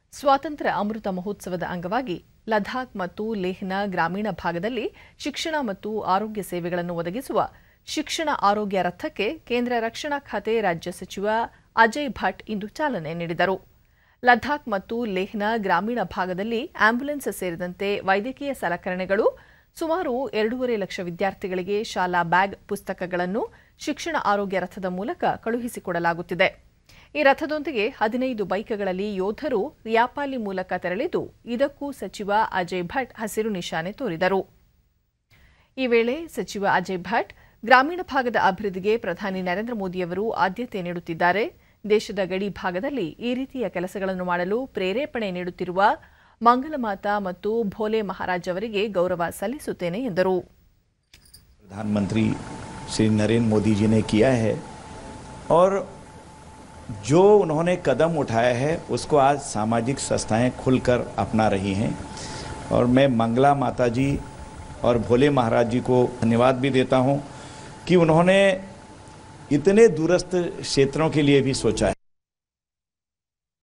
ಸ್ವಾತಂತ್ರ್ಯ ಅಮೃತ ಮಹೋತ್ಸವದ ಅಂಗವಾಗಿ ಲದಾಖ್ ಮತ್ತು ಲೇಹ್ನ ಗ್ರಾಮೀಣ ಭಾಗದಲ್ಲಿ ಶಿಕ್ಷಣ ಮತ್ತು ಆರೋಗ್ಯ ಸೇವೆಗಳನ್ನು ಒದಗಿಸುವ ಶಿಕ್ಷಣ ಆರೋಗ್ಯ ರಥಕ್ಕೆ ಕೇಂದ್ರ ರಕ್ಷಣಾ ಖಾತೆ ರಾಜ್ಯ ಸಚಿವ ಅಜಯ್ ಭಟ್ ಇಂದು ಚಾಲನೆ ನೀಡಿದರು ಲದಾಖ್ ಮತ್ತು ಲೇಹ್ನ ಗ್ರಾಮೀಣ ಭಾಗದಲ್ಲಿ ಆಂಬ್ಯುಲೆನ್ಸ್ ಸೇರಿದಂತೆ ವೈದ್ಯಕೀಯ ಸಲಕರಣೆಗಳು ಸುಮಾರು ಎರಡೂವರೆ ಲಕ್ಷ ವಿದ್ಯಾರ್ಥಿಗಳಿಗೆ ಶಾಲಾ ಬ್ಯಾಗ್ ಪುಸ್ತಕಗಳನ್ನು ಶಿಕ್ಷಣ ಆರೋಗ್ಯ ರಥದ ಮೂಲಕ ಕಳುಹಿಸಿಕೊಡಲಾಗುತ್ತಿದೆ ಈ ರಥದೊಂದಿಗೆ ಹದಿನೈದು ಬೈಕ್ಗಳಲ್ಲಿ ಯೋಧರು ರಿಯಾಪಾಲಿ ಮೂಲಕ ತೆರಳಿದ್ದು ಇದಕ್ಕೂ ಸಚಿವ ಅಜಯ್ ಭಟ್ ಹಸಿರು ನಿಶಾನೆ ತೋರಿದರು ಈ ವೇಳೆ ಸಚಿವ ಅಜಯ್ ಭಟ್ ಗ್ರಾಮೀಣ ಭಾಗದ ಅಭಿವೃದ್ಧಿಗೆ ಪ್ರಧಾನಿ ನರೇಂದ್ರ ಮೋದಿಯವರು ಆದ್ಯತೆ ನೀಡುತ್ತಿದ್ದಾರೆ ದೇಶದ ಗಡಿ ಭಾಗದಲ್ಲಿ ಈ ರೀತಿಯ ಕೆಲಸಗಳನ್ನು ಮಾಡಲು ಪ್ರೇರೇಪಣೆ ನೀಡುತ್ತಿರುವ ಮಂಗಲಮಾತಾ ಮತ್ತು ಭೋಲೆ ಮಹಾರಾಜ್ ಅವರಿಗೆ ಗೌರವ ಸಲ್ಲಿಸುತ್ತೇನೆ ಎಂದರು प्रधानमंत्री श्री नरेंद्र मोदी जी ने किया है और जो उन्होंने कदम उठाया है उसको आज सामाजिक संस्थाएं खुलकर अपना रही हैं और मैं मंगला माता जी और भोले महाराज जी को धन्यवाद भी देता हूं कि उन्होंने इतने दूरस्थ क्षेत्रों के लिए भी सोचा है